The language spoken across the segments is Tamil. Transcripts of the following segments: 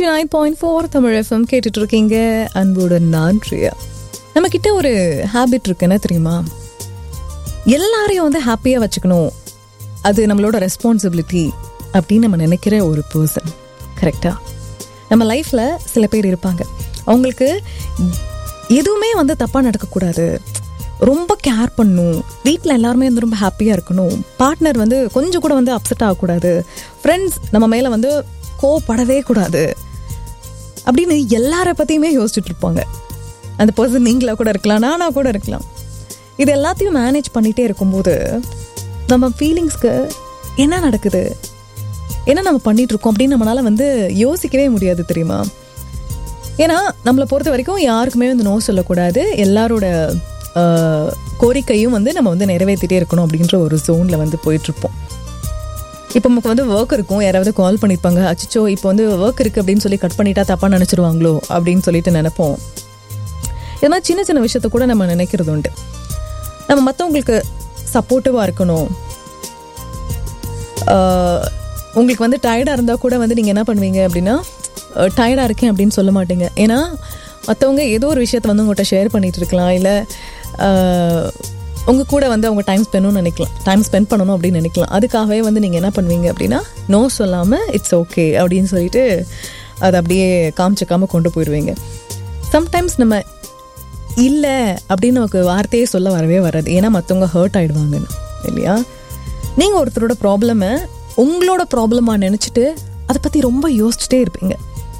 eighty nine point four Tamil FM கேட்டுட்டு இருக்கீங்க அன்போட நான் பிரியா நம்ம கிட்ட ஒரு ஹேபிட் இருக்கு என்ன தெரியுமா எல்லாரையும் வந்து ஹாப்பியாக வச்சுக்கணும் அது நம்மளோட ரெஸ்பான்சிபிலிட்டி அப்படின்னு நம்ம நினைக்கிற ஒரு பர்சன் கரெக்டா நம்ம லைஃப்பில் சில பேர் இருப்பாங்க அவங்களுக்கு எதுவுமே வந்து தப்பாக நடக்கக்கூடாது ரொம்ப கேர் பண்ணும் வீட்டில் எல்லாருமே வந்து ரொம்ப ஹாப்பியாக இருக்கணும் பார்ட்னர் வந்து கொஞ்சம் கூட வந்து அப்செட் ஆகக்கூடாது ஃப்ரெண்ட்ஸ் நம்ம மேலே வந்து கோவப்படவே கூடாது அப்படின்னு எல்லார பற்றியுமே யோசிச்சுட்டு இருப்பாங்க அந்த பர்சன் நீங்களாக கூட இருக்கலாம் நானாக கூட இருக்கலாம் இது எல்லாத்தையும் மேனேஜ் பண்ணிகிட்டே இருக்கும்போது நம்ம ஃபீலிங்ஸ்க்கு என்ன நடக்குது என்ன நம்ம பண்ணிட்டு இருக்கோம் அப்படின்னு நம்மளால வந்து யோசிக்கவே முடியாது தெரியுமா ஏன்னா நம்மளை பொறுத்த வரைக்கும் யாருக்குமே வந்து நோ சொல்லக்கூடாது எல்லாரோட ஆஹ், கோரிக்கையும் வந்து நம்ம வந்து நிறைவேற்றிட்டே இருக்கணும் அப்படின்ற ஒரு ஜோனில் வந்து போயிட்டுருப்போம் இப்போ நமக்கு வந்து ஒர்க் இருக்கும் யாராவது கால் பண்ணியிருப்பாங்க அச்சோ இப்போ வந்து ஒர்க் இருக்குது அப்படின்னு சொல்லி கட் பண்ணிட்டா தப்பாக நினச்சிருவாங்களோ அப்படின்னு சொல்லிட்டு நினைப்போம் இது மாதிரி சின்ன சின்ன விஷயத்த கூட நம்ம நினைக்கிறது உண்டு நம்ம மற்றவங்களுக்கு சப்போர்ட்டிவாக இருக்கணும் ஆஹ், உங்களுக்கு வந்து டயர்டாக இருந்தால் கூட வந்து நீங்கள் என்ன பண்ணுவீங்க அப்படின்னா டயர்டாக இருக்கேன் அப்படின்னு சொல்ல மாட்டீங்க ஏன்னா மற்றவங்க ஏதோ ஒரு விஷயத்த வந்து உங்கள்கிட்ட ஷேர் பண்ணிட்டு இருக்கலாம் இல்லை உங்கள் கூட வந்து அவங்க டைம் ஸ்பெண்ட் நினைக்கலாம் டைம் ஸ்பெண்ட் பண்ணணும் அப்படின்னு நினைக்கலாம் அதுக்காகவே வந்து நீங்கள் என்ன பண்ணுவீங்க அப்படின்னா நோ சொல்லாமல் இட்ஸ் ஓகே அப்படின்னு சொல்லிட்டு அதை அப்படியே காமிச்சிக்காம கொண்டு போயிடுவீங்க சம்டைம்ஸ் நம்ம இல்லை அப்படின்னு நமக்கு வார்த்தையே சொல்ல வரவே வராது ஏன்னா மற்றவங்க ஹர்ட் ஆயிடுவாங்கன்னு இல்லையா நீங்கள் ஒருத்தரோட ப்ராப்ளமை உங்களோட ப்ராப்ளமாக நினச்சிட்டு அதை பற்றி ரொம்ப யோசிச்சுட்டே இருப்பீங்க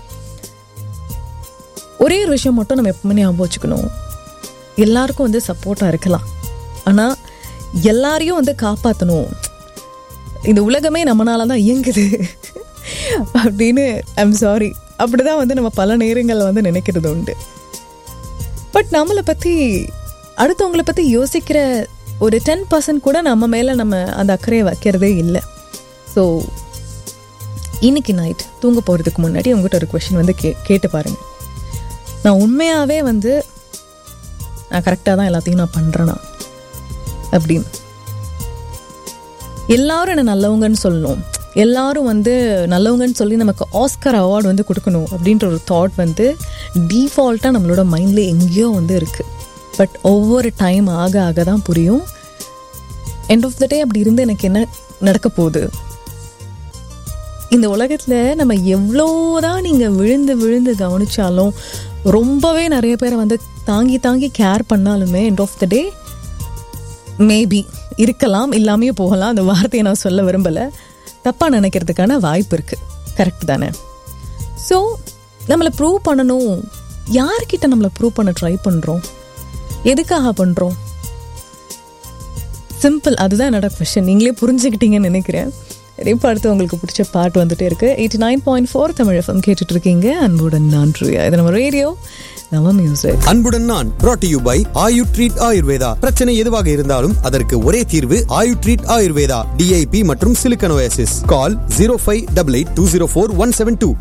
ஒரே ஒரு விஷயம் மட்டும் நம்ம எப்பவுமே ஞாபகம் வச்சுக்கணும் எல்லாருக்கும் வந்து சப்போர்ட்டாக இருக்கலாம் ஆனால் எல்லாரையும் வந்து காப்பாற்றணும் இந்த உலகமே நம்மளால தான் இயங்குது அப்படின்னு ஐம் சாரி அப்படிதான் வந்து நம்ம பல நேரங்களில் வந்து நினைக்கிறது உண்டு பட் நம்மளை பற்றி அடுத்தவங்களை பற்றி யோசிக்கிற ஒரு டென் பர்சன்ட் கூட நம்ம மேலே நம்ம அந்த அக்கறையை வைக்கிறதே இல்லை ஸோ இன்னைக்கு நைட் தூங்க போகிறதுக்கு முன்னாடி உங்ககிட்ட ஒரு கொஷின் வந்து கே கேட்டு பாருங்க நான் உண்மையாகவே வந்து நான் கரெக்டாக தான் எல்லாத்தையும் நான் பண்ணுறேனா அப்படின்னு எல்லாரும் என்ன நல்லவங்கன்னு சொல்லணும் எல்லாரும் வந்து நல்லவங்கன்னு சொல்லி நமக்கு ஆஸ்கர் அவார்டு வந்து கொடுக்கணும் அப்படின்ற ஒரு தாட் வந்து டீஃபால்ட்டாக நம்மளோட மைண்டில் எங்கேயோ வந்து இருக்குது பட் ஒவ்வொரு டைம் ஆக ஆக தான் புரியும் எண்ட் ஆஃப் த டே அப்படி இருந்து எனக்கு என்ன நடக்க போகுது இந்த உலகத்தில் நம்ம எவ்வளோதான் நீங்கள் விழுந்து விழுந்து கவனிச்சாலும் ரொம்பவே நிறைய பேரை வந்து தாங்கி தாங்கி கேர் பண்ணாலுமே end of the day maybe இருக்கலாம் இல்லாமையே போகலாம் அந்த வார்த்தையை நான் சொல்ல விரும்பலை தப்பாக நினைக்கிறதுக்கான வாய்ப்பு இருக்குது கரெக்ட் தானே ஸோ நம்மளை ப்ரூவ் பண்ணணும் யார்கிட்ட நம்மளை ப்ரூவ் பண்ண ட்ரை பண்ணுறோம் எதுக்காக பண்ணுறோம் சிம்பிள் அதுதான் என்னோட கொஷின் நீங்களே புரிஞ்சுக்கிட்டீங்கன்னு நினைக்கிறேன் இப்போ அடுத்து உங்களுக்கு பிடிச்ச பாட்டு வந்துட்டே இருக்கு eighty nine point four Tamil FM கேட்டுட்டு இருக்கீங்க அன்புடன் நான் ருயா இது நம்ம ரேடியோ நம்ம மியூசிக் அன்புடன் நான் brought to you by Ayu treat ayurveda பிரச்சனை எதுவாக இருந்தாலும் அதற்கு ஒரே தீர்வு ஆயு ட்ரீட் ஆயுர்வேதா டிஐபி மற்றும் சிலிக்கனோசிஸ் call zero five double eight two zero four one seven two